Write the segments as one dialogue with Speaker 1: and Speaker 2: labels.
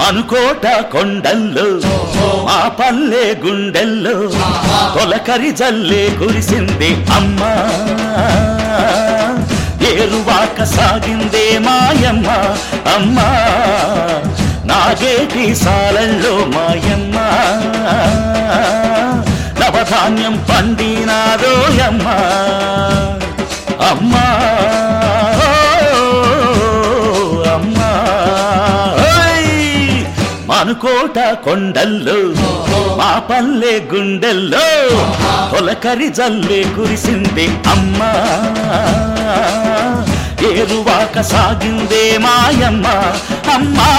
Speaker 1: మనుకోట కొండల్లో మా పల్లె గుండెల్లో తొలకరి జల్లే కురిసింది అమ్మా ఏరువాక సాగిందే మాయమ్మ అమ్మా నాగేటి సాలల్లో మాయమ్మ నవధాన్యం పండినాదోయమ్మ అమ్మా అమ్మా ఓయ్! మనుకోట కొండల్లో మా పల్లె గుండెల్లో తొలకరి జల్లే కురిసింది అమ్మా ఏరువాక సాగిందే మాయమ్మ అమ్మా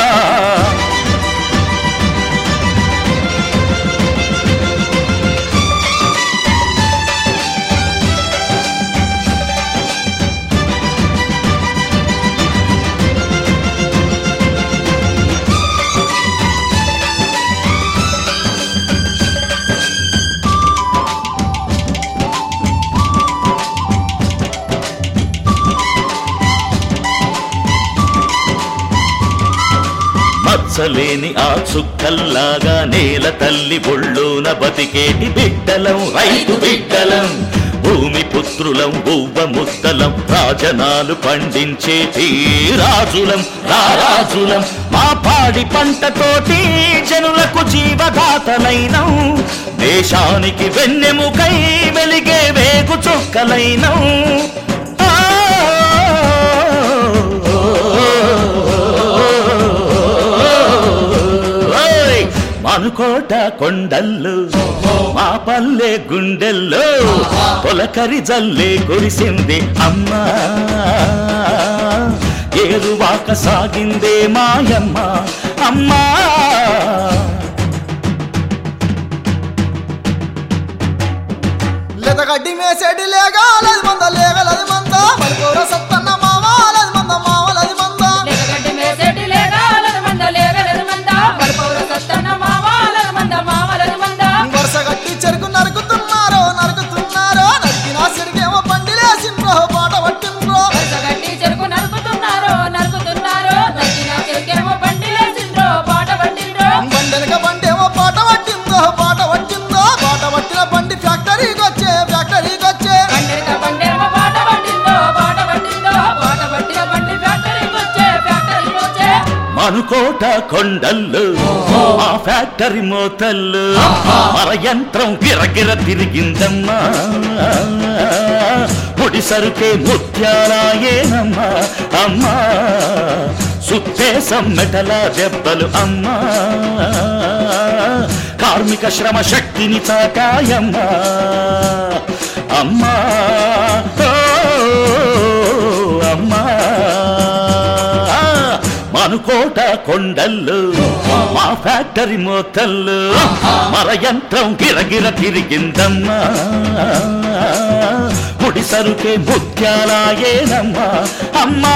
Speaker 1: మచ్చలేని ఆ చుక్కల్లాగా నేల తల్లి ఒళ్ళోన బతికేటి బిడ్డలం రైతు బిడ్డలం భూమి పుత్రులం బువ్వ ముద్దలం రాజనాలు పండించేటి రాజులం రారాజులం మా పాడి పంటతోటి జనులకు జీవదాతలైనం దేశానికి వెన్నెముకై వెలిగే వేగు చుక్కలైనం ఓయ్! మనుకోట కొండల్లో మా పల్లె గుండెల్లో తొలకరి జల్లే కురిసింది అమ్మా ఏరువాక సాగిందే మాయమ్మ అమ్మా
Speaker 2: లెదగడ్డి మేసేటి లేగాలది మంద లేగలది మంద మలికూర సత్తన్న మావాలది మంద మావలది మంద
Speaker 3: లేగగడ్డి మేసేటి లేగాలది మంద లేగలది మంద పలుపౌర సత్తన్న మావాలది మంద మావలది మంద
Speaker 2: వరుస గట్టి చెరుకు నరుకుతున్నారో నరుకుతున్నారో నరికినా సిరిగేమో పండిలేసిండ్రో పాట పట్టిండ్రో
Speaker 3: వరుసగట్టి చెరుకు నరుకుతున్నారో నరుకుతున్నారో నచ్చిన చెరుకేమో బండిలేసిండ్రో పాట పట్టిండ్రో
Speaker 2: బండెనక బండేమో పాట పట్టిందో పాట పట్టిందో పాట పట్టిన బండి ఫ్యాక్టరీకి వచ్చే ఫ్యాక్టరీకి వచ్చే
Speaker 3: బండిక బండేమో పాట పట్టిందో పాట పట్టిందో పాట పట్టిన బండి ఫ్యాక్టరీకి వచ్చే ఫ్యాక్టరీకి వచ్చే
Speaker 1: మనుకోట కొండల్లో మా ఫ్యాక్టరీ మోతల్లో మర యంత్రం గిరగిర తిరిగిందమ్మా ముడి సరుకే ముత్యాలాయేనమ్మా అమ్మా సుత్తే సమ్మెటల దెబ్బలు అమ్మా కార్మిక శ్రమ శక్తిని చాటాయమ్మా అమ్మా ఓ, అమ్మా మనుకోట కొండల్లో మా ఫ్యాక్టరీ మోతల్లో మర యంత్రం గిరగిర తిరిగిందమ్మా ముడి సరుకే ముత్యాలాయేనమ్మా అమ్మా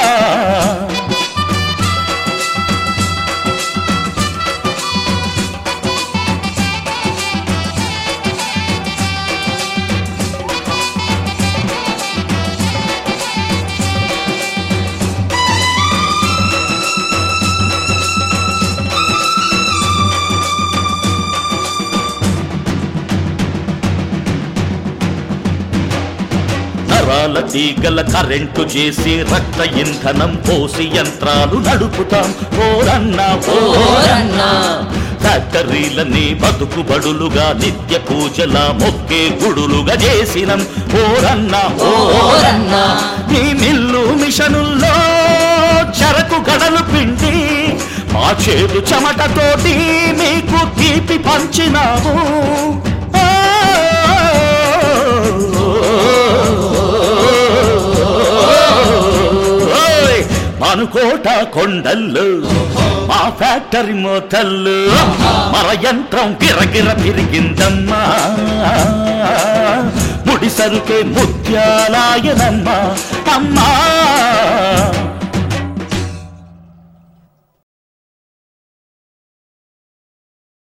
Speaker 1: నరాల తీగల కరెంటు చేసి రక్త ఇంధనం పోసి యంత్రాలు నడుపుతాం ఓరన్నా ఓరన్నా ఫ్యాక్టరీలని బతుకు బడులుగా నిత్య పూజల మొక్కే గుడులుగా చేసినం ఓరన్నా ఓరన్నా ఈ మిల్లు మిషనుల్లో చెరకు గడలు పిండి మా చేదు చెమటతోటి మీకు తీపి పంచినాము ఓయ్! మనుకోట కొండల్లో మా ఫ్యాక్టరీ మోతల్లో మర యంత్రం గిరగిర తిరిగిందమ్మా ముడి సరుకే ముత్యాలాయనమ్మా అమ్మా